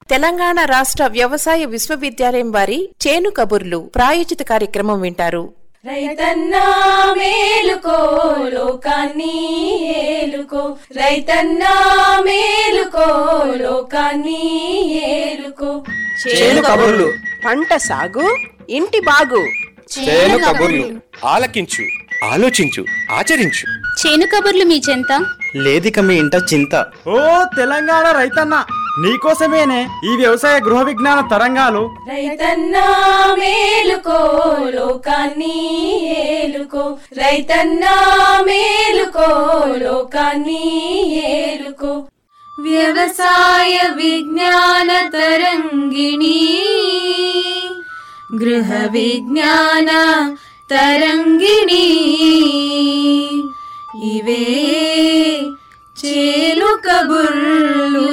తెలంగాణ రాష్ట్ర వ్యవసాయ విశ్వవిద్యాలయం వారి చేను కబుర్లు ప్రాయోజిత కార్యక్రమం వింటారు రైతన్నా మేలుకో లోకాన్ని ఏలుకో రైతన్నా మేలుకో లోకాన్ని ఏలుకో చేను కబుర్లు పంట సాగు ఇంటి బాగు చేను కబుర్లు ఆలకించు ఆలోచించు ఆచరించు చేను కబుర్లు మీ చెంత లేదిక మీ ఇంట చింత ఓ తెలంగాణ రైతన్న నీకోసమేనే ఈ వ్యవసాయ గృహ విజ్ఞాన తరంగాలు రైతన్నా మేలుకో లోకాన్ని ఏలుకో రైతన్నా మేలుకో లోకాన్ని ఏలుకో వ్యవసాయ విజ్ఞాన తరంగిణి గృహ విజ్ఞాన తరంగిణి ఇవే చేలు కబుర్లు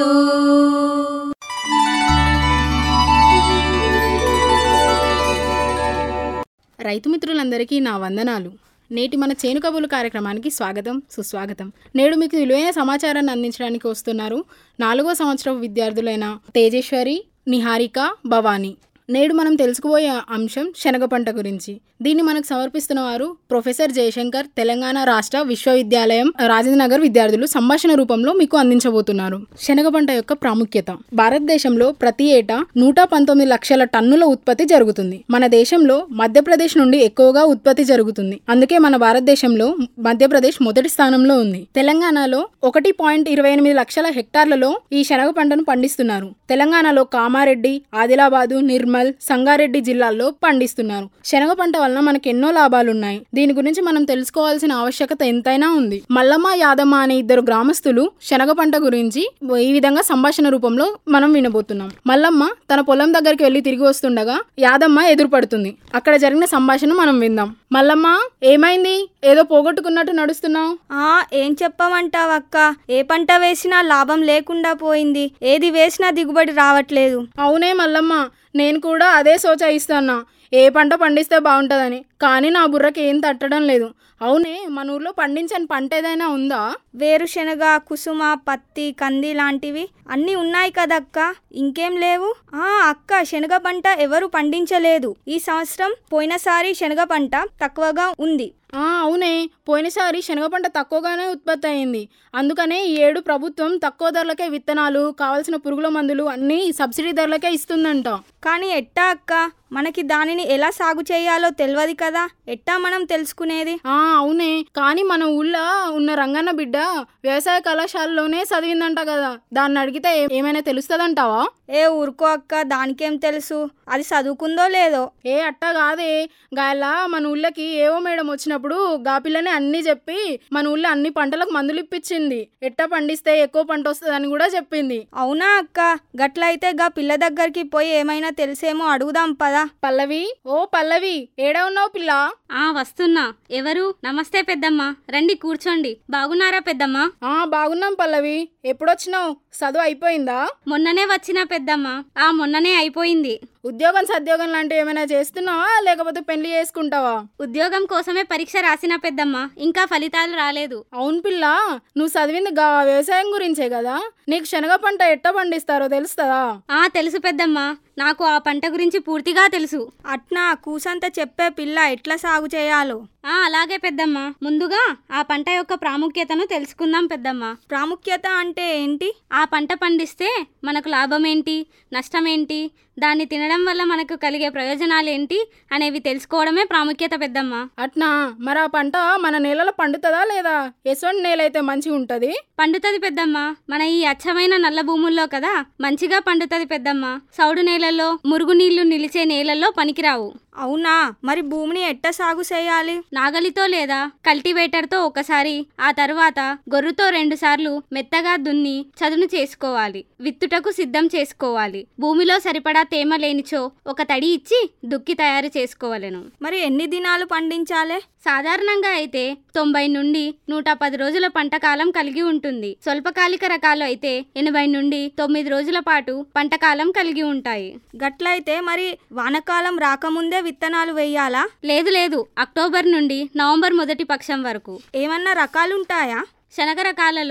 రైతు మిత్రులందరికీ నా వందనాలు నేటి మన చేను కబుర్లు కార్యక్రమానికి స్వాగతం సుస్వాగతం నేడు మీకు విలువైన సమాచారాన్ని అందించడానికి వస్తున్నారు నాలుగో సంవత్సరం విద్యార్థులైన తేజేశ్వరి నిహారిక భవానీ నేడు మనం తెలుసుకోబోయే అంశం శనగ పంట గురించి దీన్ని మనకు సమర్పిస్తున్న వారు ప్రొఫెసర్ జయశంకర్ తెలంగాణ రాష్ట్ర విశ్వవిద్యాలయం రాజేంద్ర నగర్ విద్యార్థులు సంభాషణ రూపంలో మీకు అందించబోతున్నారు శనగ పంట యొక్క ప్రాముఖ్యత భారతదేశంలో ప్రతి ఏటా నూట పంతొమ్మిది లక్షల టన్నుల ఉత్పత్తి జరుగుతుంది మన దేశంలో మధ్యప్రదేశ్ నుండి ఎక్కువగా ఉత్పత్తి జరుగుతుంది అందుకే మన భారతదేశంలో మధ్యప్రదేశ్ మొదటి స్థానంలో ఉంది తెలంగాణలో ఒకటి పాయింట్ ఇరవై ఎనిమిది లక్షల హెక్టార్లలో ఈ శనగ పంటను పండిస్తున్నారు తెలంగాణలో కామారెడ్డి ఆదిలాబాదు నిర్మల్ సంగారెడ్డి జిల్లాల్లో పండిస్తున్నారు శనగ పంట వలన మనకు ఎన్నో లాభాలున్నాయి దీని గురించి మనం తెలుసుకోవాల్సిన ఆవశ్యకత ఎంతైనా ఉంది మల్లమ్మ యాదమ్మ అనే ఇద్దరు గ్రామస్తులు శనగ పంట గురించి ఈ విధంగా సంభాషణ రూపంలో మనం వినబోతున్నాం మల్లమ్మ తన పొలం దగ్గరికి వెళ్లి తిరిగి వస్తుండగా యాదమ్మ ఎదురుపడుతుంది అక్కడ జరిగిన సంభాషణ మనం విందాం మల్లమ్మ ఏమైంది ఏదో పోగొట్టుకున్నట్టు నడుస్తున్నావు ఆ ఏం చెప్పమంటావక్క ఏ పంట వేసినా లాభం లేకుండా పోయింది ఏది వేసినా దిగుబడి రావట్లేదు అవునే మల్లమ్మ నేను కూడా అదే సోచాయిస్తున్నా ఏ పంట పండిస్తే బాగుంటుందని కానీ నా బుర్రకి ఏం తట్టడం లేదు అవునే మన ఊర్లో పండించని పంట ఏదైనా ఉందా వేరుశనగ కుసుమ పత్తి కంది లాంటివి అన్నీ ఉన్నాయి కదక్క ఇంకేం లేవు ఆ అక్క శనగ పంట ఎవరు పండించలేదు ఈ సంవత్సరం పోయినసారి శనగ పంట తక్కువగా ఉంది ఆ అవునే పోయినసారి శనగ పంట తక్కువగానే ఉత్పత్తి అయింది అందుకనే ఈ ఏడు ప్రభుత్వం తక్కువ ధరలకే విత్తనాలు కావలసిన పురుగుల మందులు అన్నీ సబ్సిడీ ధరలకే ఇస్తుందంట కానీ ఎట్టా అక్క మనకి దానిని ఎలా సాగు చేయాలో తెలియదు కదా ఎట్టా మనం తెలుసుకునేది ఆ అవునే కానీ మన ఊళ్ళో ఉన్న రంగన్న బిడ్డ వ్యవసాయ కళాశాలలోనే చదివిందంట కదా దాన్ని అడిగితే ఏ- ఏమైనా తెలుస్తుందంటావా ఏ ఊరుకో అక్క దానికేం తెలుసు అది చదువుకుందో లేదో ఏ అట్టా కాదే గాయలా మన ఊళ్ళకి ఏవో మేడం వచ్చినప్పుడు గా పిల్లని అన్నీ చెప్పి మన ఊళ్ళో అన్ని పంటలకు మందులు ఇప్పించింది ఎట్టా పండిస్తే ఎక్కువ పంట వస్తుందని కూడా చెప్పింది అవునా అక్క గట్లయితే గా పిల్ల దగ్గరికి పోయి ఏమైనా తెలిసేమో అడుగుదాం పదా పల్లవి ఓ పల్లవి ఏడా ఉన్నావు పిల్ల ఆ వస్తున్నా ఎవరు నమస్తే పెద్దమ్మ రండి కూర్చోండి బాగున్నారా పెద్దమ్మ ఆ బాగున్నాం పల్లవి ఎప్పుడొచ్చినావు చదువు అయిపోయిందా మొన్ననే వచ్చిన పెద్దమ్మ ఆ మొన్ననే అయిపోయింది ఉద్యోగం సద్యోగం లాంటివి ఏమైనా చేస్తున్నావా లేకపోతే పెళ్లి చేసుకుంటావా ఉద్యోగం కోసమే పరీక్ష రాసిన పెద్దమ్మ ఇంకా ఫలితాలు రాలేదు అవును పిల్ల నువ్వు చదివింది గా వ్యవసాయం గురించే కదా నీకు శనగ పంట ఎట్ట పండిస్తారో తెలుస్తుందా ఆ తెలుసు పెద్దమ్మ నాకు ఆ పంట గురించి పూర్తిగా తెలుసు అట్నా కూసంత చెప్పే పిల్ల ఎట్లా సాగు చేయాలో ఆ అలాగే పెద్దమ్మ ముందుగా ఆ పంట యొక్క ప్రాముఖ్యతను తెలుసుకుందాం పెద్దమ్మ ప్రాముఖ్యత అంటే ఏంటి ఆ పంట పండిస్తే మనకు లాభం ఏంటి నష్టం ఏంటి దాన్ని తినడం వల్ల మనకు కలిగే ప్రయోజనాలు ఏంటి అనేవి తెలుసుకోవడమే ప్రాముఖ్యత పెద్దమ్మ అట్నా మరి ఆ పంట మన నేలలో పండుతుందా లేదా ఎటువంటి నేల అయితే మంచిగా ఉంటది పండుతుంది పెద్దమ్మ మన ఈ అచ్చమైన నల్ల భూముల్లో కదా మంచిగా పండుతుంది పెద్దమ్మ సౌడు నేలల్లో మురుగునీళ్లు నిలిచే నేలల్లో పనికిరావు అవునా మరి భూమిని ఎట్ట సాగు చేయాలి నాగలితో లేదా కల్టివేటర్తో ఒకసారి ఆ తర్వాత గొర్రుతో రెండు సార్లు మెత్తగా దున్ని చదును చేసుకోవాలి విత్తుటకు సిద్ధం చేసుకోవాలి భూమిలో సరిపడా తేమ లేనిచో ఒక తడి ఇచ్చి దుక్కి తయారు చేసుకోవలెను మరి ఎన్ని దినాలు పండించాలే సాధారణంగా అయితే తొంభై నుండి నూట పది రోజుల పంట కాలం కలిగి ఉంటుంది స్వల్పకాలిక రకాలు అయితే ఎనభై నుండి తొమ్మిది రోజుల పాటు పంట కాలం కలిగి ఉంటాయి గట్లయితే మరి వానకాలం రాకముందే విత్తనాలు వేయాలా లేదు లేదు అక్టోబర్ నుండి నవంబర్ మొదటి పక్షం వరకు ఏమన్నా రకాలుంటాయా శనగ రకాలలో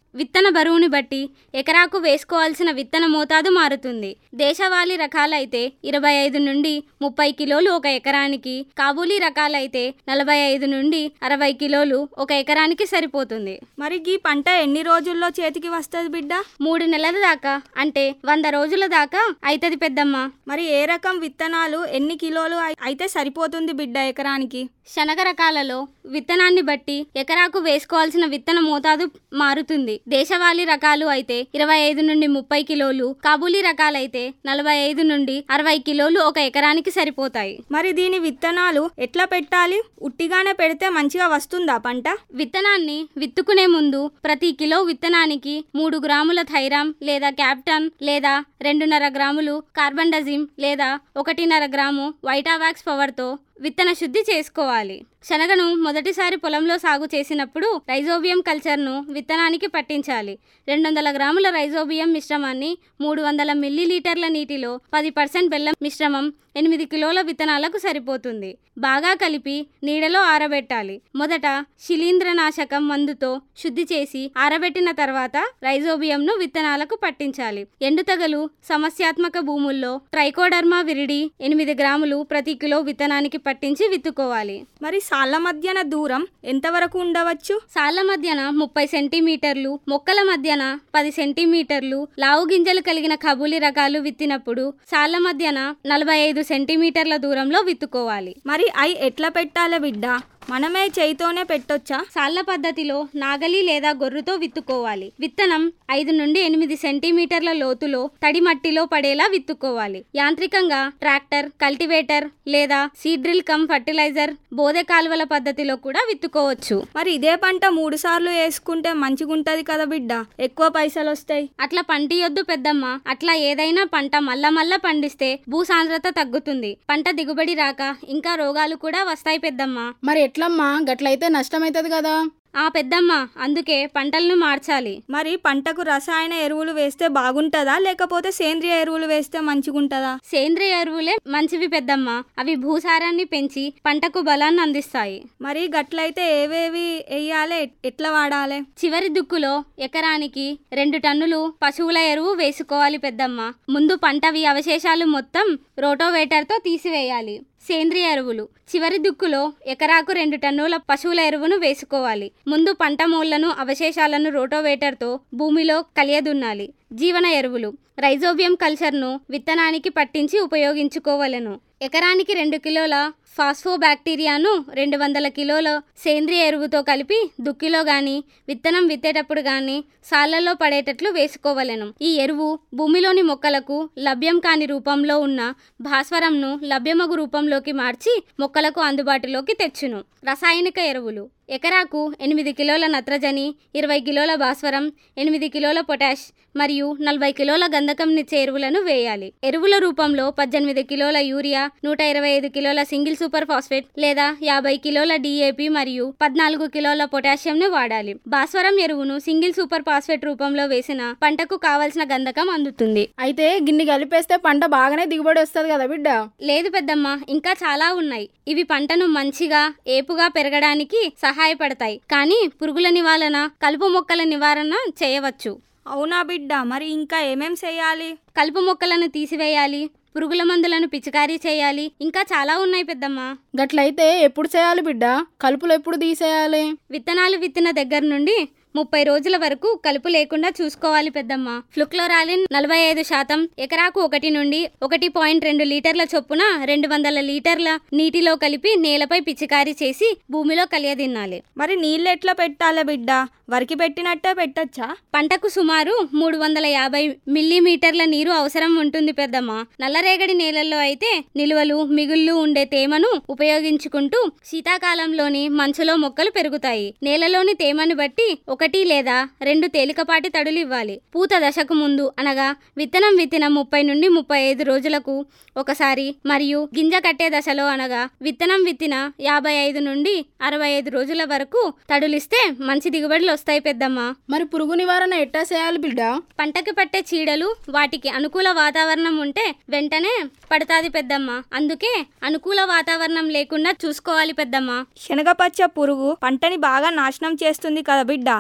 విత్తన బరువుని బట్టి ఎకరాకు వేసుకోవాల్సిన విత్తన మోతాదు మారుతుంది దేశవాళీ రకాలైతే ఇరవై ఐదు నుండి ముప్పై కిలోలు ఒక ఎకరానికి కాబూలీ రకాలైతే నలభై ఐదు నుండి అరవై కిలోలు ఒక ఎకరానికి సరిపోతుంది మరి ఈ పంట ఎన్ని రోజుల్లో చేతికి వస్తుంది బిడ్డ మూడు నెలల దాకా అంటే వంద రోజుల దాకా అయితది పెద్దమ్మ మరి ఏ రకం విత్తనాలు ఎన్ని కిలోలు అయి- అయితే సరిపోతుంది బిడ్డ ఎకరానికి శనగ రకాలలో విత్తనాన్ని బట్టి ఎకరాకు వేసుకోవాల్సిన విత్తన మోతాదు మారుతుంది దేశవాళీ రకాలు అయితే ఇరవై ఐదు నుండి ముప్పై కిలోలు కాబూలీ రకాలైతే నలభై ఐదు నుండి అరవై కిలోలు ఒక ఎకరానికి సరిపోతాయి మరి దీని విత్తనాలు ఎట్లా పెట్టాలి ఉట్టిగానే పెడితే మంచిగా వస్తుందా పంట విత్తనాన్ని విత్తుకునే ముందు ప్రతి కిలో విత్తనానికి మూడు గ్రాముల థైరామ్ లేదా క్యాప్టన్ లేదా రెండున్నర గ్రాములు కార్బండజిమ్ లేదా ఒకటిన్నర గ్రాము వైటావాక్స్ పవర్తో విత్తన శుద్ధి చేసుకోవాలి శనగను మొదటిసారి పొలంలో సాగు చేసినప్పుడు రైజోబియం కల్చర్ను విత్తనానికి పట్టించాలి రెండు వందల గ్రాముల రైజోబియం మిశ్రమాన్ని మూడు వందల మిల్లీలీటర్ల నీటిలో పది పర్సెంట్ బెల్లం మిశ్రమం ఎనిమిది కిలోల విత్తనాలకు సరిపోతుంది బాగా కలిపి నీడలో ఆరబెట్టాలి మొదట శిలీంద్రనాశకం మందుతో శుద్ధి చేసి ఆరబెట్టిన తర్వాత రైజోబియంను విత్తనాలకు పట్టించాలి ఎండుతగలు సమస్యాత్మక భూముల్లో ట్రైకోడర్మా విరిడి ఎనిమిది గ్రాములు ప్రతి కిలో విత్తనానికి పట్టించి విత్తుకోవాలి మరి సాళ్ళ మధ్యన దూరం ఎంతవరకు ఉండవచ్చు సాళ్ల మధ్యన ముప్పై సెంటీమీటర్లు మొక్కల మధ్యన పది సెంటీమీటర్లు లావు గింజలు కలిగిన కబూలి రకాలు విత్తినప్పుడు సాళ్ల మధ్యన నలభై ఐదు సెంటీమీటర్ల దూరంలో విత్తుకోవాలి మరి అయి ఎట్లా పెట్టాలి బిడ్డ మనమే చేయితోనే పెట్టొచ్చా సాళ్ల పద్ధతిలో నాగలి లేదా గొర్రుతో విత్తుకోవాలి విత్తనం ఐదు నుండి ఎనిమిది సెంటీమీటర్ల లోతులో తడి మట్టిలో పడేలా విత్తుకోవాలి యాంత్రికంగా ట్రాక్టర్ కల్టివేటర్ లేదా సీడ్రిల్ కమ్ ఫర్టిలైజర్ బోదె కాలువల పద్ధతిలో కూడా విత్తుకోవచ్చు మరి ఇదే పంట మూడు సార్లు వేసుకుంటే మంచిగుంటది కదా బిడ్డ ఎక్కువ పైసలు వస్తాయి అట్లా పంటియొద్దు పెద్దమ్మ అట్లా ఏదైనా పంట మల్ల మల్ల పండిస్తే భూసాంద్రత తగ్గుతుంది పంట దిగుబడి రాక ఇంకా రోగాలు కూడా వస్తాయి పెద్దమ్మ మరి ఎట్లమ్మా గట్లయితే నష్టమైతుంది కదా ఆ పెద్దమ్మ అందుకే పంటలను మార్చాలి మరి పంటకు రసాయన ఎరువులు వేస్తే బాగుంటుందా లేకపోతే సేంద్రియ ఎరువులు వేస్తే మంచిగుంటదా సేంద్రియ ఎరువులే మంచివి పెద్దమ్మ అవి భూసారాన్ని పెంచి పంటకు బలాన్ని అందిస్తాయి మరి గట్లయితే ఏవేవి వేయాలి ఎట్లా వాడాలి చివరి దుక్కులో ఎకరానికి రెండు టన్నులు పశువుల ఎరువు వేసుకోవాలి పెద్దమ్మ ముందు పంటవి అవశేషాలు మొత్తం రోటోవేటర్తో తీసివేయాలి సేంద్రియ ఎరువులు చివరి దుక్కులో ఎకరాకు రెండు టన్నుల పశువుల ఎరువును వేసుకోవాలి ముందు పంట మూళ్లను అవశేషాలను రోటోవేటర్తో భూమిలో కలియదున్నాలి జీవన ఎరువులు రైజోబియం కల్చర్ను విత్తనానికి పట్టించి ఉపయోగించుకోవలను ఎకరానికి రెండు కిలోల ఫాస్ఫోబాక్టీరియాను రెండు వందల కిలోల సేంద్రియ ఎరువుతో కలిపి దుక్కిలో గాని విత్తనం విత్తేటప్పుడు గాని సాళ్లలో పడేటట్లు వేసుకోవలెను ఈ ఎరువు భూమిలోని మొక్కలకు లభ్యం కాని రూపంలో ఉన్న భాస్వరంను లభ్యమగు రూపంలోకి మార్చి మొక్కలకు అందుబాటులోకి తెచ్చును రసాయనిక ఎరువులు ఎకరాకు ఎనిమిది కిలోల నత్రజని ఇరవై కిలోల భాస్వరం ఎనిమిది కిలోల పొటాష్ మరియు నలభై కిలోల గంధకంనిచ్చే ఎరువులను వేయాలి ఎరువుల రూపంలో పద్దెనిమిది కిలోల యూరియా నూట ఇరవై ఐదు కిలోల సింగిల్ సూపర్ ఫాస్ఫేట్ లేదా యాభై కిలోల డిఏపి మరియు పద్నాలుగు కిలోల పొటాషియంను వాడాలి భాస్వరం ఎరువును సింగిల్ సూపర్ ఫాస్ఫేట్ రూపంలో వేసిన పంటకు కావలసిన గంధకం అందుతుంది అయితే గిన్ని కలిపేస్తే పంట బాగానే దిగుబడి వస్తుంది కదా బిడ్డ లేదు పెద్దమ్మ ఇంకా చాలా ఉన్నాయి ఇవి పంటను మంచిగా ఏపుగా పెరగడానికి సహాయపడతాయి కానీ పురుగుల నివారణ కలుపు మొక్కల నివారణ చేయవచ్చు అవునా బిడ్డ మరి ఇంకా ఏమేం చేయాలి కలుపు మొక్కలను తీసివేయాలి పురుగుల మందులను పిచికారీ చేయాలి ఇంకా చాలా ఉన్నాయి పెద్దమ్మ గట్లయితే ఎప్పుడు చేయాలి బిడ్డ కలుపులు ఎప్పుడు తీసేయాలి విత్తనాలు విత్తిన దగ్గర నుండి ముప్పై రోజుల వరకు కలుపు లేకుండా చూసుకోవాలి పెద్దమ్మ ఫ్లుక్లోరాలిన్ నలభై ఐదు శాతం ఎకరాకు ఒకటి నుండి ఒకటి పాయింట్ రెండు లీటర్ల చొప్పున రెండు వందల లీటర్ల నీటిలో కలిపి నేలపై పిచికారీ చేసి భూమిలో కలియదిన్నాలి మరి నీళ్ళు ఎట్లా పెట్టాలి బిడ్డ వరికి పెట్టినట్టే పెట్టచ్చా పంటకు సుమారు మూడు వందల యాభై మిల్లీమీటర్ల నీరు అవసరం ఉంటుంది పెద్దమ్మ నల్లరేగడి నేలల్లో అయితే నిల్వలు మిగుళ్ళు ఉండే తేమను ఉపయోగించుకుంటూ శీతాకాలంలోని మంచులో మొక్కలు పెరుగుతాయి నేలలోని తేమను బట్టి ఒకటి లేదా రెండు తేలికపాటి తడులు ఇవ్వాలి పూత దశకు ముందు అనగా విత్తనం విత్తిన ముప్పై నుండి ముప్పై ఐదు రోజులకు ఒకసారి మరియు గింజ కట్టే దశలో అనగా విత్తనం విత్తిన యాభై ఐదు నుండి అరవై ఐదు రోజుల వరకు తడులిస్తే మంచి దిగుబడులు వస్తాయి పెద్దమ్మ మరి పురుగు నివారణ ఎట్టా చేయాలి బిడ్డ పంటకి పట్టే చీడలు వాటికి అనుకూల వాతావరణం ఉంటే వెంటనే పడతాది పెద్దమ్మ అందుకే అనుకూల వాతావరణం లేకుండా చూసుకోవాలి పెద్దమ్మ శనగపచ్చ పురుగు పంటని బాగా నాశనం చేస్తుంది కదా బిడ్డ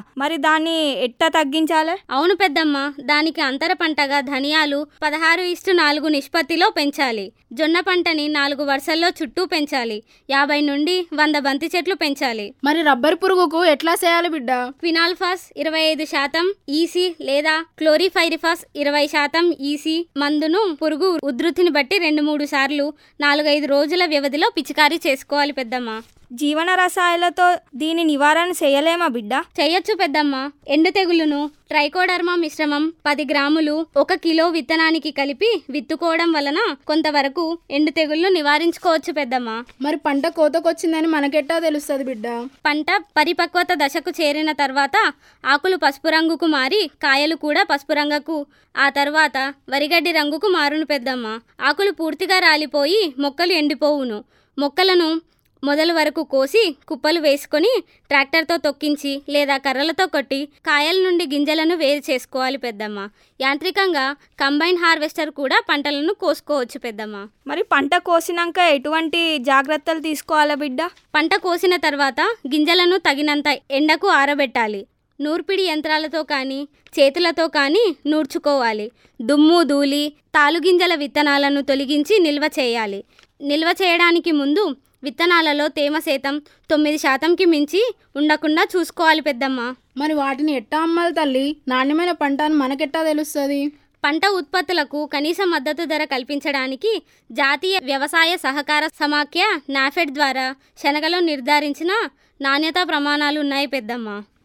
మరి దాన్ని ఎట్టా తగ్గించాలి అవును పెద్దమ్మ దానికి అంతర పంటగా ధనియాలు పదహారు ఇస్టు నాలుగు నిష్పత్తిలో పెంచాలి జొన్న పంటని నాలుగు వరుసల్లో చుట్టూ పెంచాలి యాభై నుండి వంద బంతి చెట్లు పెంచాలి మరి రబ్బర్ పురుగుకు ఎట్లా చేయాలి బిడ్డ క్వినాల్ఫాస్ ఇరవై ఐదు శాతం ఈసీ లేదా క్లోరిఫైరిఫాస్ ఇరవై శాతం ఈసీ మందును పురుగు ఉధృతిని బట్టి రెండు మూడు సార్లు నాలుగైదు రోజుల వ్యవధిలో పిచికారీ చేసుకోవాలి పెద్దమ్మ జీవన రసాయలతో దీని నివారణ చేయలేమా బిడ్డ చేయొచ్చు పెద్దమ్మ ఎండు తెగులును ట్రైకోడర్మా మిశ్రమం పది గ్రాములు ఒక కిలో విత్తనానికి కలిపి విత్తుకోవడం వలన కొంతవరకు ఎండు తెగుళ్లను నివారించుకోవచ్చు పెద్దమ్మ మరి పంట కోతకొచ్చిందని మనకెట్టా తెలుస్తుంది బిడ్డ పంట పరిపక్వత దశకు చేరిన తర్వాత ఆకులు పసుపు రంగుకు మారి కాయలు కూడా పసుపు రంగుకు ఆ తర్వాత వరిగడ్డి రంగుకు మారును పెద్దమ్మ ఆకులు పూర్తిగా రాలిపోయి మొక్కలు ఎండిపోవును మొక్కలను మొదలు వరకు కోసి కుప్పలు వేసుకొని ట్రాక్టర్తో తొక్కించి లేదా కర్రలతో కొట్టి కాయల నుండి గింజలను వేరు చేసుకోవాలి పెద్దమ్మ యాంత్రికంగా కంబైన్ హార్వెస్టర్ కూడా పంటలను కోసుకోవచ్చు పెద్దమ్మ మరి పంట కోసినాక ఎటువంటి జాగ్రత్తలు తీసుకోవాలా బిడ్డ పంట కోసిన తర్వాత గింజలను తగినంత ఎండకు ఆరబెట్టాలి నూర్పిడి యంత్రాలతో కానీ చేతులతో కానీ నూర్చుకోవాలి దుమ్ము ధూళి తాలుగింజల విత్తనాలను తొలగించి నిల్వ చేయాలి నిల్వ చేయడానికి ముందు విత్తనాలలో తేమ శాతం తొమ్మిది శాతంకి మించి ఉండకుండా చూసుకోవాలి పెద్దమ్మ మరి వాటిని ఎట్టా అమ్మాలి తల్లి నాణ్యమైన పంట అని మనకెట్టా తెలుస్తుంది పంట ఉత్పత్తులకు కనీస మద్దతు ధర కల్పించడానికి జాతీయ వ్యవసాయ సహకార సమాఖ్య నాఫెడ్ ద్వారా శనగలో నిర్ధారించిన నాణ్యతా ప్రమాణాలు ఉన్నాయి పెద్దమ్మ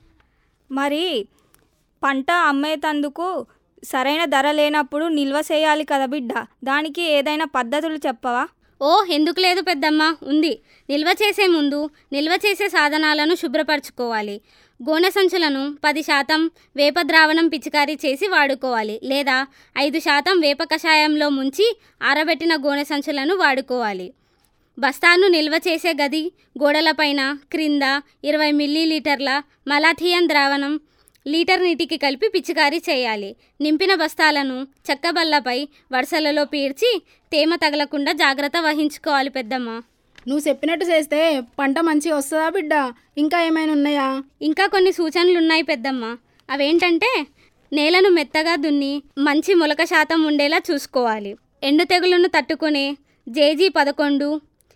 మరి పంట అమ్మేతందుకు సరైన ధర లేనప్పుడు నిల్వ చేయాలి కదా బిడ్డ దానికి ఏదైనా పద్ధతులు చెప్పవా ఓ ఎందుకు లేదు పెద్దమ్మ ఉంది నిల్వ చేసే ముందు నిల్వ చేసే సాధనాలను శుభ్రపరచుకోవాలి గోనె సంచులను పది శాతం వేప ద్రావణం పిచికారీ చేసి వాడుకోవాలి లేదా ఐదు శాతం వేప కషాయంలో ముంచి ఆరబెట్టిన గోనె సంచులను వాడుకోవాలి బస్తాను నిల్వ చేసే గది గోడలపైన క్రింద ఇరవై మిల్లీలీటర్ల మలాథియన్ ద్రావణం లీటర్ నీటికి కలిపి పిచికారీ చేయాలి నింపిన బస్తాలను చెక్కబల్లపై వరుసలలో పీడ్చి తేమ తగలకుండా జాగ్రత్త వహించుకోవాలి పెద్దమ్మ నువ్వు చెప్పినట్టు చేస్తే పంట మంచిగా వస్తుందా బిడ్డ ఇంకా ఏమైనా ఉన్నాయా ఇంకా కొన్ని సూచనలు ఉన్నాయి పెద్దమ్మ అవేంటంటే నేలను మెత్తగా దున్ని మంచి మొలక శాతం ఉండేలా చూసుకోవాలి ఎండు తెగులను తట్టుకునే జేజీ పదకొండు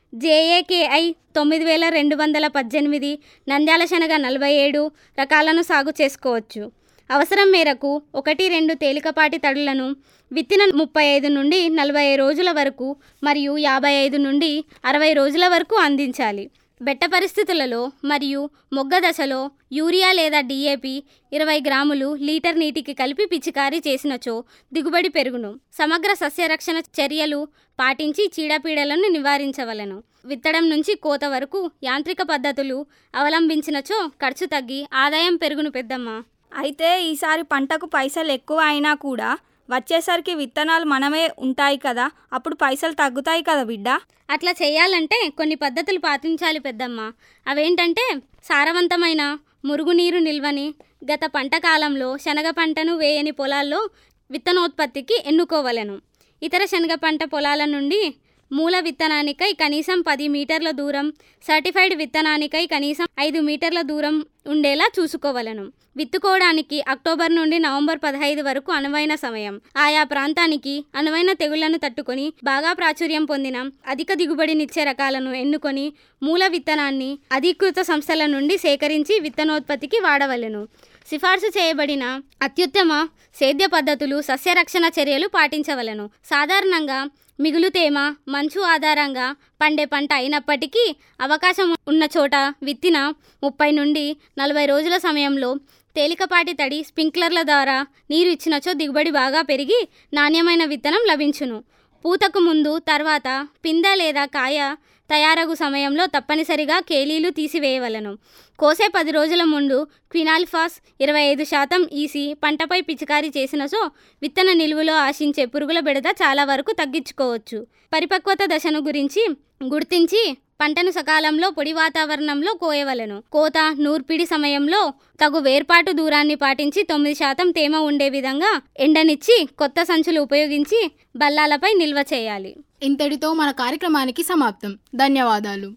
జేఏకేఐ తొమ్మిది వేల రెండు వందల పద్దెనిమిది నంద్యాల శనగ నలభై ఏడు రకాలను సాగు చేసుకోవచ్చు అవసరం మేరకు ఒకటి రెండు తేలికపాటి తడులను విత్తిన ముప్పై ఐదు నుండి నలభై రోజుల వరకు మరియు యాభై ఐదు నుండి అరవై రోజుల వరకు అందించాలి బెట్ట పరిస్థితులలో మరియు మొగ్గ దశలో యూరియా లేదా డిఏపి ఇరవై గ్రాములు లీటర్ నీటికి కలిపి పిచికారీ చేసినచో దిగుబడి పెరుగును సమగ్ర సస్యరక్షణ చర్యలు పాటించి చీడపీడలను నివారించవలెను విత్తడం నుంచి కోత వరకు యాంత్రిక పద్ధతులు అవలంబించినచో ఖర్చు తగ్గి ఆదాయం పెరుగును పెద్దమ్మ అయితే ఈసారి పంటకు పైసలు ఎక్కువ అయినా కూడా వచ్చేసరికి విత్తనాలు మనమే ఉంటాయి కదా అప్పుడు పైసలు తగ్గుతాయి కదా బిడ్డ అట్లా చేయాలంటే కొన్ని పద్ధతులు పాటించాలి పెద్దమ్మ అవేంటంటే సారవంతమైన మురుగునీరు నిల్వని గత పంట కాలంలో శనగ పంటను వేయని పొలాల్లో విత్తనోత్పత్తికి ఎన్నుకోవలెను ఇతర శనగ పంట పొలాల నుండి మూల విత్తనానికై కనీసం పది మీటర్ల దూరం సర్టిఫైడ్ విత్తనానికై కనీసం ఐదు మీటర్ల దూరం ఉండేలా చూసుకోవలను విత్తుకోవడానికి అక్టోబర్ నుండి నవంబర్ పదహైదు వరకు అనువైన సమయం ఆయా ప్రాంతానికి అనువైన తెగుళ్లను తట్టుకొని బాగా ప్రాచుర్యం పొందిన అధిక దిగుబడినిచ్చే రకాలను ఎన్నుకొని మూల విత్తనాన్ని అధీకృత సంస్థల నుండి సేకరించి విత్తనోత్పత్తికి వాడవలెను సిఫార్సు చేయబడిన అత్యుత్తమ సేద్య పద్ధతులు సస్యరక్షణ చర్యలు పాటించవలను సాధారణంగా మిగులు తేమ మంచు ఆధారంగా పండే పంట అయినప్పటికీ అవకాశం ఉన్న చోట విత్తిన ముప్పై నుండి నలభై రోజుల సమయంలో తేలికపాటి తడి స్ప్రింక్లర్ల ద్వారా నీరు ఇచ్చినచో దిగుబడి బాగా పెరిగి నాణ్యమైన విత్తనం లభించును పూతకు ముందు తర్వాత పింద లేదా కాయ తయారగు సమయంలో తప్పనిసరిగా కేలీలు తీసివేయవలను కోసే పది రోజుల ముందు క్వినాల్ఫాస్ ఇరవై ఐదు శాతం ఈసి పంటపై పిచికారీ చేసినచో విత్తన నిలువలో ఆశించే పురుగుల బెడద చాలా వరకు తగ్గించుకోవచ్చు పరిపక్వత దశను గురించి గుర్తించి పంటను సకాలంలో పొడి వాతావరణంలో కోయవలెను కోత నూర్పిడి సమయంలో తగు వేర్పాటు దూరాన్ని పాటించి తొమ్మిది శాతం తేమ ఉండే విధంగా ఎండనిచ్చి కొత్త సంచులు ఉపయోగించి బల్లాలపై నిల్వ చేయాలి ఇంతటితో మన కార్యక్రమానికి సమాప్తం ధన్యవాదాలు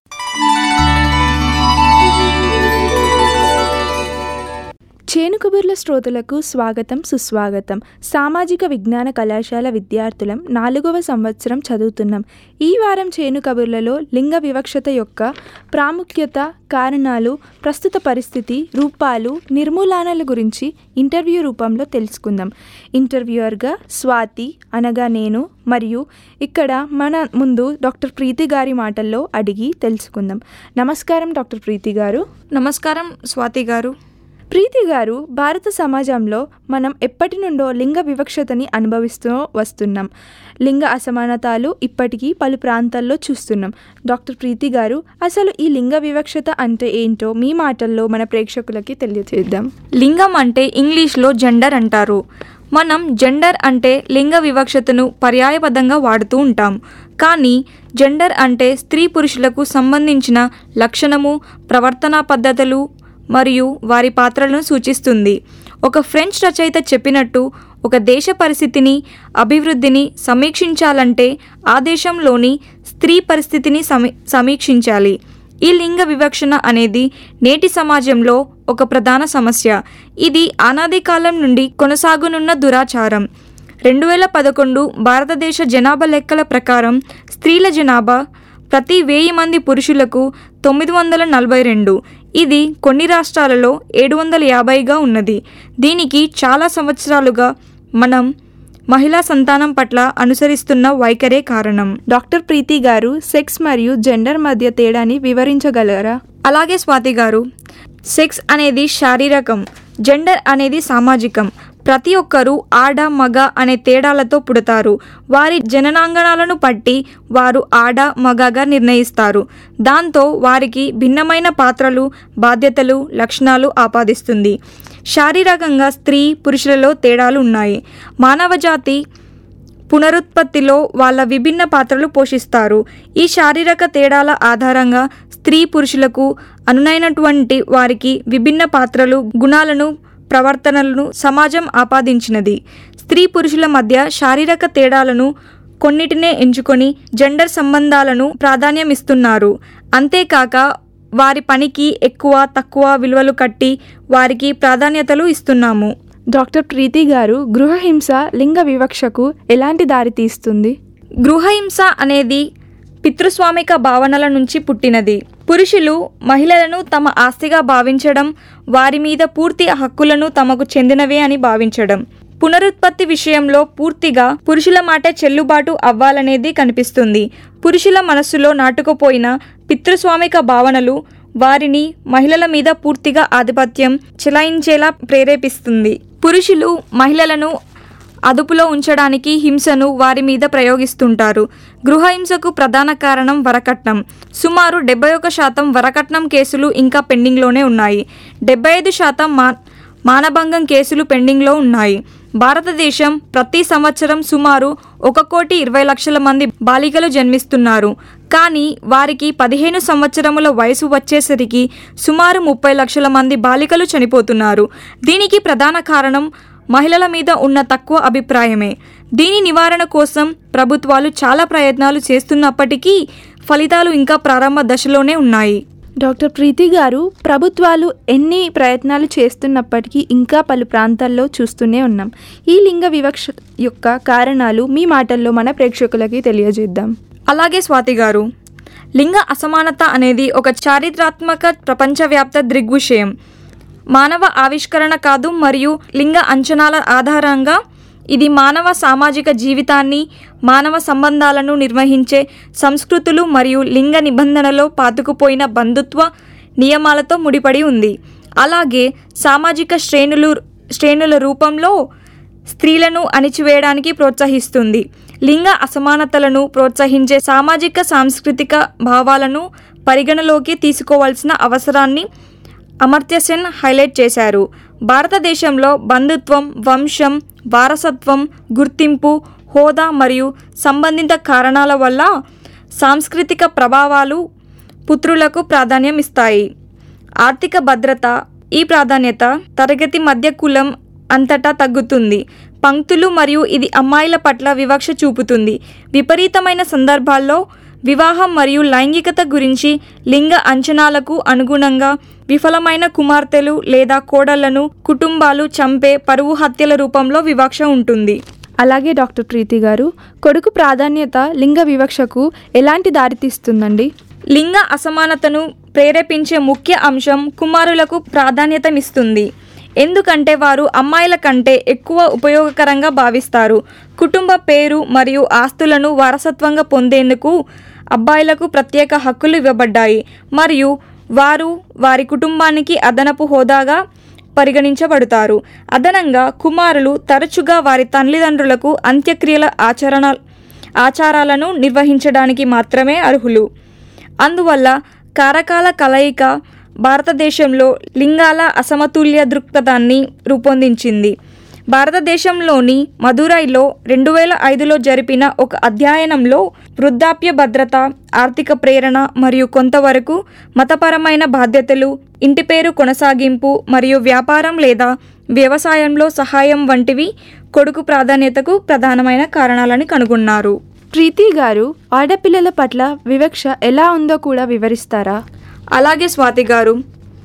చేనుకబుర్ల శ్రోతలకు స్వాగతం సుస్వాగతం సామాజిక విజ్ఞాన కళాశాల విద్యార్థులం నాలుగవ సంవత్సరం చదువుతున్నాం ఈ వారం చేను కబుర్లలో లింగ వివక్షత యొక్క ప్రాముఖ్యత కారణాలు ప్రస్తుత పరిస్థితి రూపాలు నిర్మూలనల గురించి ఇంటర్వ్యూ రూపంలో తెలుసుకుందాం ఇంటర్వ్యూయర్గా స్వాతి అనగా నేను మరియు ఇక్కడ మన ముందు డాక్టర్ ప్రీతి గారి మాటల్లో అడిగి తెలుసుకుందాం నమస్కారం డాక్టర్ ప్రీతి గారు నమస్కారం స్వాతి గారు ప్రీతి గారు భారత సమాజంలో మనం ఎప్పటి నుండో లింగ వివక్షతని అనుభవిస్తూ వస్తున్నాం లింగ అసమానతలు ఇప్పటికీ పలు ప్రాంతాల్లో చూస్తున్నాం డాక్టర్ ప్రీతి గారు అసలు ఈ లింగ వివక్షత అంటే ఏంటో మీ మాటల్లో మన ప్రేక్షకులకి తెలియజేద్దాం లింగం అంటే ఇంగ్లీష్లో జెండర్ అంటారు మనం జెండర్ అంటే లింగ వివక్షతను పర్యాయపదంగా వాడుతూ ఉంటాం కానీ జెండర్ అంటే స్త్రీ పురుషులకు సంబంధించిన లక్షణము ప్రవర్తనా పద్ధతులు మరియు వారి పాత్రలను సూచిస్తుంది ఒక ఫ్రెంచ్ రచయిత చెప్పినట్టు ఒక దేశ పరిస్థితిని అభివృద్ధిని సమీక్షించాలంటే ఆ దేశంలోని స్త్రీ పరిస్థితిని సమీ సమీక్షించాలి ఈ లింగ వివక్షణ అనేది నేటి సమాజంలో ఒక ప్రధాన సమస్య ఇది అనాది కాలం నుండి కొనసాగునున్న దురాచారం రెండు వేల పదకొండు భారతదేశ జనాభా లెక్కల ప్రకారం స్త్రీల జనాభా ప్రతి వెయ్యి మంది పురుషులకు తొమ్మిది వందల నలభై రెండు ఇది కొన్ని రాష్ట్రాలలో ఏడు వందల యాభైగా ఉన్నది దీనికి చాలా సంవత్సరాలుగా మనం మహిళా సంతానం పట్ల అనుసరిస్తున్న వైఖరే కారణం డాక్టర్ ప్రీతి గారు సెక్స్ మరియు జెండర్ మధ్య తేడాని వివరించగలరా అలాగే స్వాతి గారు సెక్స్ అనేది శారీరకం జెండర్ అనేది సామాజికం ప్రతి ఒక్కరూ ఆడ మగ అనే తేడాలతో పుడతారు వారి జననాంగణాలను బట్టి వారు ఆడ మగగా నిర్ణయిస్తారు దాంతో వారికి భిన్నమైన పాత్రలు బాధ్యతలు లక్షణాలు ఆపాదిస్తుంది శారీరకంగా స్త్రీ పురుషులలో తేడాలు ఉన్నాయి మానవజాతి పునరుత్పత్తిలో వాళ్ళ విభిన్న పాత్రలు పోషిస్తారు ఈ శారీరక తేడాల ఆధారంగా స్త్రీ పురుషులకు అనునైనటువంటి వారికి విభిన్న పాత్రలు గుణాలను ప్రవర్తనలను సమాజం ఆపాదించినది స్త్రీ పురుషుల మధ్య శారీరక తేడాలను కొన్నిటినే ఎంచుకొని జెండర్ సంబంధాలను ప్రాధాన్యమిస్తున్నారు అంతేకాక వారి పనికి ఎక్కువ తక్కువ విలువలు కట్టి వారికి ప్రాధాన్యతలు ఇస్తున్నాము డాక్టర్ ప్రీతి గారు గృహహింస లింగ వివక్షకు ఎలాంటి దారి తీస్తుంది గృహహింస అనేది పితృస్వామిక భావనల నుంచి పుట్టినది పురుషులు మహిళలను తమ ఆస్తిగా భావించడం వారి మీద పూర్తి హక్కులను తమకు చెందినవే అని భావించడం పునరుత్పత్తి విషయంలో పూర్తిగా పురుషుల మాట చెల్లుబాటు అవ్వాలనేది కనిపిస్తుంది పురుషుల మనస్సులో నాటుకుపోయిన పితృస్వామిక భావనలు వారిని మహిళల మీద పూర్తిగా ఆధిపత్యం చెలాయించేలా ప్రేరేపిస్తుంది పురుషులు మహిళలను అదుపులో ఉంచడానికి హింసను వారి మీద ప్రయోగిస్తుంటారు గృహహింసకు ప్రధాన కారణం వరకట్నం సుమారు డెబ్బై ఒక శాతం వరకట్నం కేసులు ఇంకా పెండింగ్లోనే ఉన్నాయి డెబ్బై ఐదు శాతం మా మానభంగం కేసులు పెండింగ్లో ఉన్నాయి భారతదేశం ప్రతి సంవత్సరం సుమారు ఒక కోటి ఇరవై లక్షల మంది బాలికలు జన్మిస్తున్నారు కానీ వారికి పదిహేను సంవత్సరముల వయసు వచ్చేసరికి సుమారు ముప్పై లక్షల మంది బాలికలు చనిపోతున్నారు దీనికి ప్రధాన కారణం మహిళల మీద ఉన్న తక్కువ అభిప్రాయమే దీని నివారణ కోసం ప్రభుత్వాలు చాలా ప్రయత్నాలు చేస్తున్నప్పటికీ ఫలితాలు ఇంకా ప్రారంభ దశలోనే ఉన్నాయి డాక్టర్ ప్రీతి గారు ప్రభుత్వాలు ఎన్ని ప్రయత్నాలు చేస్తున్నప్పటికీ ఇంకా పలు ప్రాంతాల్లో చూస్తూనే ఉన్నాం ఈ లింగ వివక్ష యొక్క కారణాలు మీ మాటల్లో మన ప్రేక్షకులకి తెలియజేద్దాం అలాగే స్వాతి గారు లింగ అసమానత అనేది ఒక చారిత్రాత్మక ప్రపంచవ్యాప్త దృగ్విషయం మానవ ఆవిష్కరణ కాదు మరియు లింగ అంచనాల ఆధారంగా ఇది మానవ సామాజిక జీవితాన్ని మానవ సంబంధాలను నిర్వహించే సంస్కృతులు మరియు లింగ నిబంధనలో పాతుకుపోయిన బంధుత్వ నియమాలతో ముడిపడి ఉంది అలాగే సామాజిక శ్రేణులు శ్రేణుల రూపంలో స్త్రీలను అణిచివేయడానికి ప్రోత్సహిస్తుంది లింగ అసమానతలను ప్రోత్సహించే సామాజిక సాంస్కృతిక భావాలను పరిగణలోకి తీసుకోవాల్సిన అవసరాన్ని అమర్త్యసెన్ హైలైట్ చేశారు భారతదేశంలో బంధుత్వం వంశం వారసత్వం గుర్తింపు హోదా మరియు సంబంధిత కారణాల వల్ల సాంస్కృతిక ప్రభావాలు పుత్రులకు ప్రాధాన్యం ఇస్తాయి ఆర్థిక భద్రత ఈ ప్రాధాన్యత తరగతి మధ్య కులం అంతటా తగ్గుతుంది పంక్తులు మరియు ఇది అమ్మాయిల పట్ల వివక్ష చూపుతుంది విపరీతమైన సందర్భాల్లో వివాహం మరియు లైంగికత గురించి లింగ అంచనాలకు అనుగుణంగా విఫలమైన కుమార్తెలు లేదా కోడళ్లను కుటుంబాలు చంపే పరువు హత్యల రూపంలో వివక్ష ఉంటుంది అలాగే డాక్టర్ ప్రీతి గారు కొడుకు ప్రాధాన్యత లింగ వివక్షకు ఎలాంటి దారితీస్తుందండి లింగ అసమానతను ప్రేరేపించే ముఖ్య అంశం కుమారులకు ప్రాధాన్యతనిస్తుంది ఎందుకంటే వారు అమ్మాయిల కంటే ఎక్కువ ఉపయోగకరంగా భావిస్తారు కుటుంబ పేరు మరియు ఆస్తులను వారసత్వంగా పొందేందుకు అబ్బాయిలకు ప్రత్యేక హక్కులు ఇవ్వబడ్డాయి మరియు వారు వారి కుటుంబానికి అదనపు హోదాగా పరిగణించబడతారు అదనంగా కుమారులు తరచుగా వారి తల్లిదండ్రులకు అంత్యక్రియల ఆచరణ ఆచారాలను నిర్వహించడానికి మాత్రమే అర్హులు అందువల్ల కారకాల కలయిక భారతదేశంలో లింగాల అసమతుల్య దృక్పథాన్ని రూపొందించింది భారతదేశంలోని మదురైలో రెండు వేల ఐదులో జరిపిన ఒక అధ్యయనంలో వృద్ధాప్య భద్రత ఆర్థిక ప్రేరణ మరియు కొంతవరకు మతపరమైన బాధ్యతలు ఇంటి పేరు కొనసాగింపు మరియు వ్యాపారం లేదా వ్యవసాయంలో సహాయం వంటివి కొడుకు ప్రాధాన్యతకు ప్రధానమైన కారణాలని కనుగొన్నారు ప్రీతి గారు ఆడపిల్లల పట్ల వివక్ష ఎలా ఉందో కూడా వివరిస్తారా అలాగే స్వాతి గారు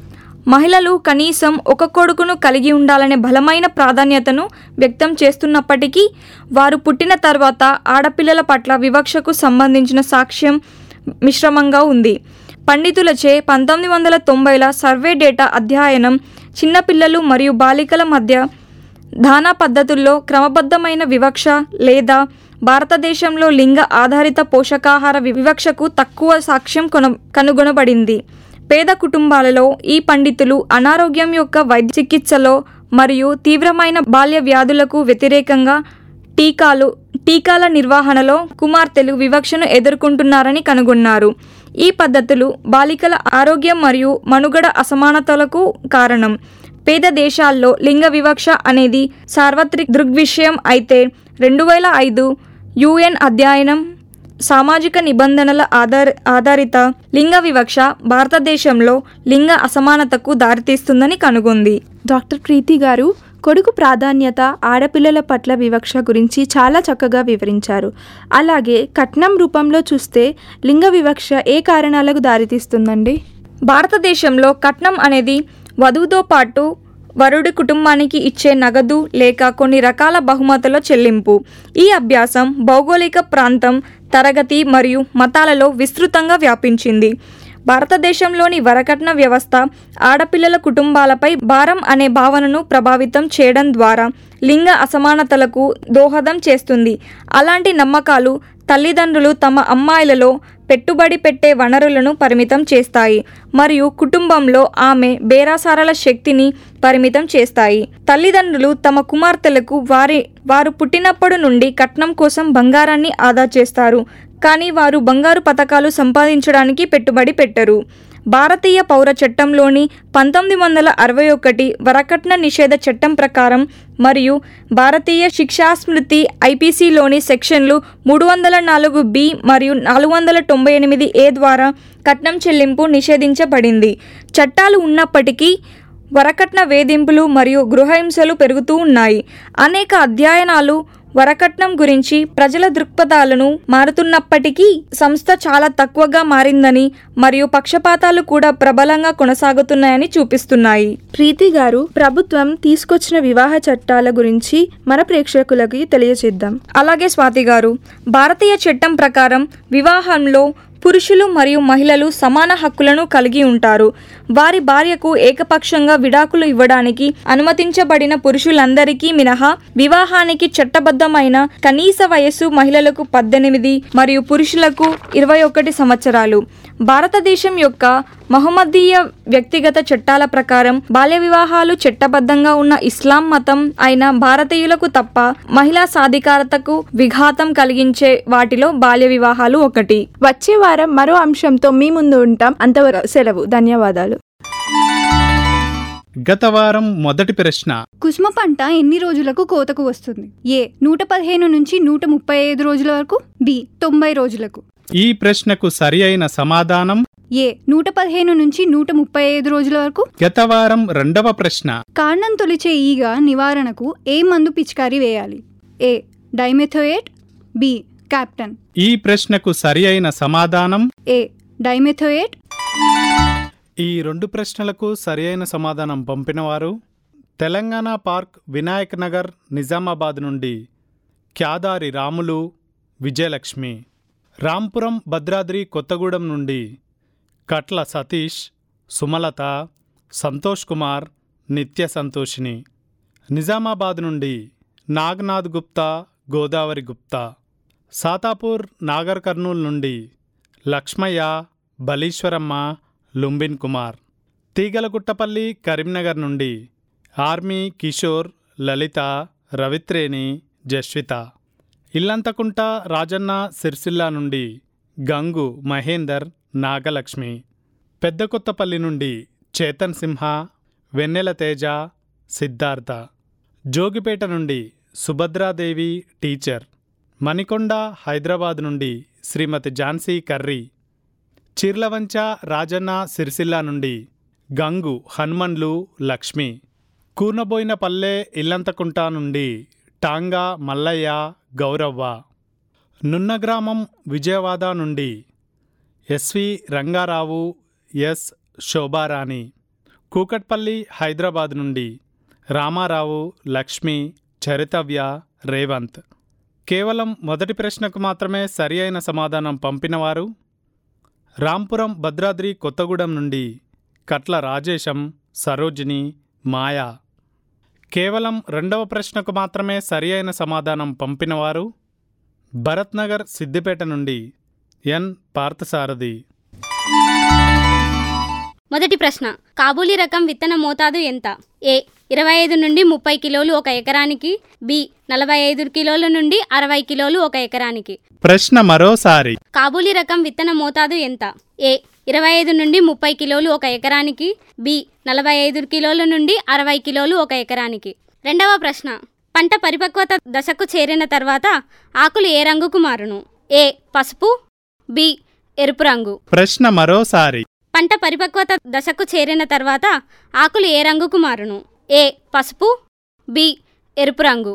మహిళలు కనీసం ఒక కొడుకును కలిగి ఉండాలనే బలమైన ప్రాధాన్యతను వ్యక్తం చేస్తున్నప్పటికీ వారు పుట్టిన తర్వాత ఆడపిల్లల పట్ల వివక్షకు సంబంధించిన సాక్ష్యం మిశ్రమంగా ఉంది పండితులచే పంతొమ్మిది వందల తొంభైల సర్వే డేటా అధ్యయనం చిన్నపిల్లలు మరియు బాలికల మధ్య దానా పద్ధతుల్లో క్రమబద్ధమైన వివక్ష లేదా భారతదేశంలో లింగ ఆధారిత పోషకాహార వివక్షకు తక్కువ సాక్ష్యం కొన కనుగొనబడింది పేద కుటుంబాలలో ఈ పండితులు అనారోగ్యం యొక్క వైద్య చికిత్సలో మరియు తీవ్రమైన బాల్య వ్యాధులకు వ్యతిరేకంగా టీకాలు టీకాల నిర్వహణలో కుమార్తెలు వివక్షను ఎదుర్కొంటున్నారని కనుగొన్నారు ఈ పద్ధతులు బాలికల ఆరోగ్యం మరియు మనుగడ అసమానతలకు కారణం పేద దేశాల్లో లింగ వివక్ష అనేది సార్వత్రిక దృగ్విషయం అయితే రెండు వేల ఐదు యుఎన్ అధ్యయనం సామాజిక నిబంధనల ఆధార ఆధారిత లింగ వివక్ష భారతదేశంలో లింగ అసమానతకు దారితీస్తుందని కనుగొంది డాక్టర్ ప్రీతి గారు కొడుకు ప్రాధాన్యత ఆడపిల్లల పట్ల వివక్ష గురించి చాలా చక్కగా వివరించారు అలాగే కట్నం రూపంలో చూస్తే లింగ వివక్ష ఏ కారణాలకు దారితీస్తుందండి భారతదేశంలో కట్నం అనేది వధువుతో పాటు వరుడి కుటుంబానికి ఇచ్చే నగదు లేక కొన్ని రకాల బహుమతుల చెల్లింపు ఈ అభ్యాసం భౌగోళిక ప్రాంతం తరగతి మరియు మతాలలో విస్తృతంగా వ్యాపించింది భారతదేశంలోని వరకట్న వ్యవస్థ ఆడపిల్లల కుటుంబాలపై భారం అనే భావనను ప్రభావితం చేయడం ద్వారా లింగ అసమానతలకు దోహదం చేస్తుంది అలాంటి నమ్మకాలు తల్లిదండ్రులు తమ అమ్మాయిలలో పెట్టుబడి పెట్టే వనరులను పరిమితం చేస్తాయి మరియు కుటుంబంలో ఆమె బేరాసారాల శక్తిని పరిమితం చేస్తాయి తల్లిదండ్రులు తమ కుమార్తెలకు వారి వారు పుట్టినప్పటి నుండి కట్నం కోసం బంగారాన్ని ఆదా చేస్తారు కానీ వారు బంగారు పథకాలు సంపాదించడానికి పెట్టుబడి పెట్టరు భారతీయ పౌర చట్టంలోని పంతొమ్మిది వందల అరవై ఒకటి వరకట్న నిషేధ చట్టం ప్రకారం మరియు భారతీయ శిక్షాస్మృతి ఐపీసీలోని సెక్షన్లు మూడు వందల నాలుగు బి మరియు నాలుగు వందల తొంభై ఎనిమిది ఏ ద్వారా కట్నం చెల్లింపు నిషేధించబడింది చట్టాలు ఉన్నప్పటికీ వరకట్న వేధింపులు మరియు గృహహింసలు పెరుగుతూ ఉన్నాయి అనేక అధ్యయనాలు వరకట్నం గురించి ప్రజల దృక్పథాలను మారుతున్నప్పటికీ సంస్థ చాలా తక్కువగా మారిందని మరియు పక్షపాతాలు కూడా ప్రబలంగా కొనసాగుతున్నాయని చూపిస్తున్నాయి ప్రీతి గారు ప్రభుత్వం తీసుకొచ్చిన వివాహ చట్టాల గురించి మన ప్రేక్షకులకి తెలియచేద్దాం అలాగే స్వాతి గారు భారతీయ చట్టం ప్రకారం వివాహంలో పురుషులు మరియు మహిళలు సమాన హక్కులను కలిగి ఉంటారు వారి భార్యకు ఏకపక్షంగా విడాకులు ఇవ్వడానికి అనుమతించబడిన పురుషులందరికీ మినహా వివాహానికి చట్టబద్ధమైన కనీస వయస్సు మహిళలకు పద్దెనిమిది మరియు పురుషులకు ఇరవై ఒకటి సంవత్సరాలు భారతదేశం యొక్క మహమ్మదీయ వ్యక్తిగత చట్టాల ప్రకారం బాల్య వివాహాలు చట్టబద్ధంగా ఉన్న ఇస్లాం మతం అయిన భారతీయులకు తప్ప మహిళా సాధికారతకు విఘాతం కలిగించే వాటిలో బాల్య వివాహాలు ఒకటి వచ్చే వారం మరో అంశంతో మీ ముందు ఉంటాం అంతవరకు సెలవు ధన్యవాదాలు గత వారం మొదటి ప్రశ్న కుసుమ పంట ఎన్ని రోజులకు కోతకు వస్తుంది ఏ నూట పదిహేను నుంచి నూట ముప్పై ఐదు రోజుల వరకు బి తొంభై రోజులకు ఈ ప్రశ్నకు సరి అయిన సమాధానం ఏ నూట పదిహేను నుంచి నూట ముప్పై ఐదు రోజుల వరకు గత వారం రెండవ ప్రశ్న కాండం తొలిచే ఈగ నివారణకు ఏ మందు పిచికారీ వేయాలి ఏ డైమెథోయేట్ బి క్యాప్టెన్ ఈ ప్రశ్నకు సరి అయిన సమాధానం ఏ డైమెథోయేట్ ఈ రెండు ప్రశ్నలకు సరి అయిన సమాధానం పంపినవారు తెలంగాణ పార్క్ వినాయక్ నగర్ నిజామాబాద్ నుండి క్యాదారి రాములు విజయలక్ష్మి రాంపురం భద్రాద్రి కొత్తగూడెం నుండి కట్ల సతీష్ సుమలత సంతోష్ కుమార్ నిత్య సంతోషిని నిజామాబాద్ నుండి నాగ్నాథ్ గుప్తా గోదావరి గుప్తా సాతాపూర్ నాగర్ కర్నూల్ నుండి లక్ష్మయ్య బలీశ్వరమ్మ లుంబిన్ కుమార్ తీగలగుట్టపల్లి కరీంనగర్ నుండి ఆర్మీ కిషోర్ లలిత రవిత్రేణి జస్విత ఇల్లంతకుంట రాజన్న సిరిసిల్ల నుండి గంగు మహేందర్ నాగలక్ష్మి పెద్దకొత్తపల్లి నుండి చేతన్ సింహ వెన్నెల తేజ సిద్ధార్థ జోగిపేట నుండి సుభద్రాదేవి టీచర్ మణికొండ హైదరాబాద్ నుండి శ్రీమతి ఝాన్సీ కర్రీ చిర్లవంచ రాజన్న సిరిసిల్ల నుండి గంగు హనుమన్లు లక్ష్మి కూర్నబోయినపల్లె ఇల్లంతకుంట నుండి టాంగా మల్లయ్య గౌరవ్వ నున్నగ్రామం విజయవాడ నుండి ఎస్వి రంగారావు ఎస్ శోభారాణి కూకట్పల్లి హైదరాబాద్ నుండి రామారావు లక్ష్మి చరితవ్య రేవంత్ కేవలం మొదటి ప్రశ్నకు మాత్రమే సరి అయిన సమాధానం పంపినవారు రాంపురం భద్రాద్రి కొత్తగూడెం నుండి కట్ల రాజేశం సరోజిని మాయా కేవలం రెండవ ప్రశ్నకు మాత్రమే సరి అయిన సమాధానం పంపినవారు భరత్ నగర్ సిద్దిపేట నుండి ఎన్ పార్థసారథి మొదటి ప్రశ్న కాబూలీ రకం విత్తన మోతాదు ఎంత ఏ ఇరవై ఐదు నుండి ముప్పై కిలోలు ఒక ఎకరానికి బి నలభై ఐదు కిలోల నుండి అరవై కిలోలు ఒక ఎకరానికి ప్రశ్న మరోసారి కాబూలీ రకం విత్తన మోతాదు ఎంత ఏ ఇరవై ఐదు నుండి ముప్పై కిలోలు ఒక ఎకరానికి బి నలభై ఐదు కిలోల నుండి అరవై కిలోలు ఒక ఎకరానికి రెండవ ప్రశ్న పంట పరిపక్వత దశకు చేరిన తర్వాత ఆకులు ఏ రంగుకు మారును ఏ పసుపు బి ఎరుపు రంగు ప్రశ్న మరోసారి పంట పరిపక్వత దశకు చేరిన తర్వాత ఆకులు ఏ రంగుకు మారును ఏ పసుపు బి ఎరుపు రంగు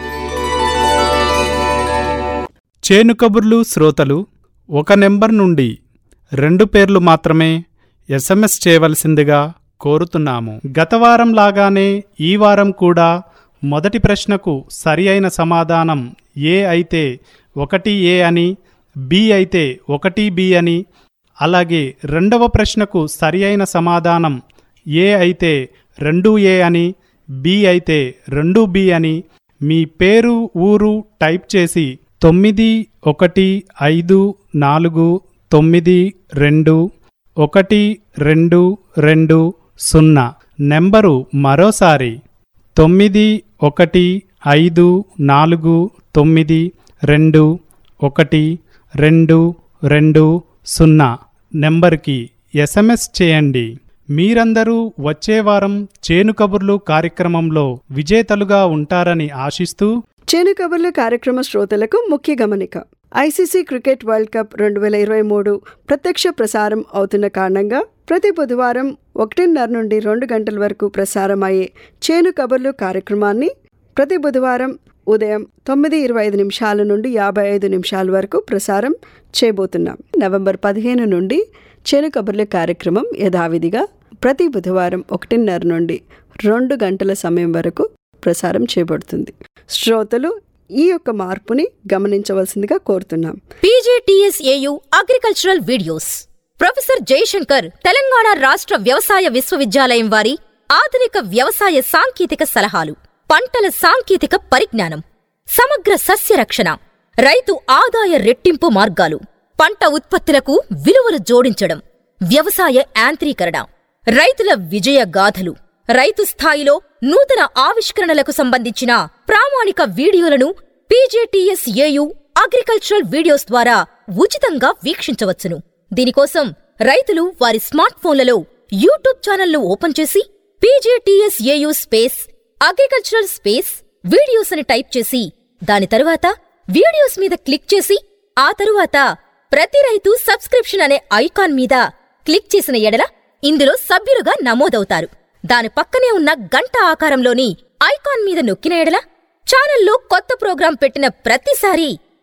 చేను కబుర్లు శ్రోతలు ఒక నెంబర్ నుండి రెండు పేర్లు మాత్రమే ఎస్ఎంఎస్ చేయవలసిందిగా కోరుతున్నాము గత వారం లాగానే ఈ వారం కూడా మొదటి ప్రశ్నకు సరి అయిన సమాధానం ఏ అయితే ఒకటి ఏ అని బి అయితే ఒకటి బి అని అలాగే రెండవ ప్రశ్నకు సరి అయిన సమాధానం ఏ అయితే రెండు ఏ అని బి అయితే రెండు బి అని మీ పేరు ఊరు టైప్ చేసి తొమ్మిది ఒకటి ఐదు నాలుగు తొమ్మిది రెండు ఒకటి రెండు రెండు సున్నా నెంబరు మరోసారి తొమ్మిది ఒకటి ఐదు నాలుగు తొమ్మిది రెండు ఒకటి రెండు రెండు సున్నా నెంబర్కి ఎస్ఎంఎస్ చేయండి మీరందరూ వచ్చే వారం చేను కబుర్లు కార్యక్రమంలో విజేతలుగా ఉంటారని ఆశిస్తూ చేను కబుర్లు కార్యక్రమ శ్రోతలకు ముఖ్య గమనిక ఐసీసీ క్రికెట్ వరల్డ్ కప్ రెండు వేల ఇరవై మూడు ప్రత్యక్ష ప్రసారం అవుతున్న కారణంగా ప్రతి బుధవారం ఒకటిన్నర నుండి రెండు గంటల వరకు ప్రసారం అయ్యే చేను కబుర్లు కార్యక్రమాన్ని ప్రతి బుధవారం ఉదయం తొమ్మిది ఇరవై ఐదు నిమిషాల నుండి యాభై ఐదు నిమిషాల వరకు ప్రసారం చేయబోతున్నాం నవంబర్ పదిహేను నుండి చేను కబుర్ల కార్యక్రమం యథావిధిగా ప్రతి బుధవారం ఒకటిన్నర నుండి రెండు గంటల సమయం వరకు ప్రసారం చేయబడుతుంది శ్రోతలు ఈ యొక్క మార్పుని గమనించవలసిందిగా కోరుతున్నాం PGTSAU agricultural videos professor Jayashankar Telangana రాష్ట్ర వ్యవసాయ విశ్వవిద్యాలయం వారి ఆధునిక వ్యవసాయ సాంకేతిక సలహాలు పంటల సాంకేతిక పరిజ్ఞానం సమగ్ర సస్య రక్షణ రైతు ఆదాయ రెట్టింపు మార్గాలు పంట ఉత్పత్తులకు విలువలు జోడించడం వ్యవసాయ యాంత్రీకరణ రైతుల విజయ గాథలు రైతు స్థాయిలో నూతన ఆవిష్కరణలకు సంబంధించిన ప్రామాణిక వీడియోలను పీజేటీఎస్ఏయు అగ్రికల్చరల్ వీడియోస్ ద్వారా ఉచితంగా వీక్షించవచ్చును దీనికోసం రైతులు వారి స్మార్ట్ ఫోన్లలో యూట్యూబ్ ఛానల్ను ఓపెన్ చేసి PJTSAU space agricultural space videos అని టైప్ చేసి దాని తరువాత వీడియోస్ మీద క్లిక్ చేసి ఆ తరువాత ప్రతి రైతు సబ్స్క్రిప్షన్ అనే ఐకాన్ మీద క్లిక్ చేసిన ఎడల ఇందులో సభ్యులుగా నమోదవుతారు దాని పక్కనే ఉన్న గంట ఆకారంలోని ఐకాన్ మీద నొక్కిన ఎడల ఛానల్లో కొత్త ప్రోగ్రాం పెట్టిన ప్రతిసారీ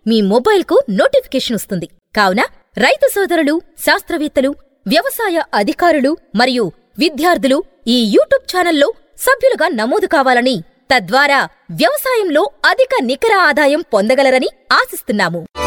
మీ మొబైల్కు నోటిఫికేషన్ వస్తుంది కావున రైతు సోదరులు శాస్త్రవేత్తలు వ్యవసాయ అధికారులు మరియు విద్యార్థులు ఈ యూట్యూబ్ ఛానల్లో సభ్యులుగా నమోదు కావాలని తద్వారా వ్యవసాయంలో అధిక నికర ఆదాయం పొందగలరని ఆశిస్తున్నాము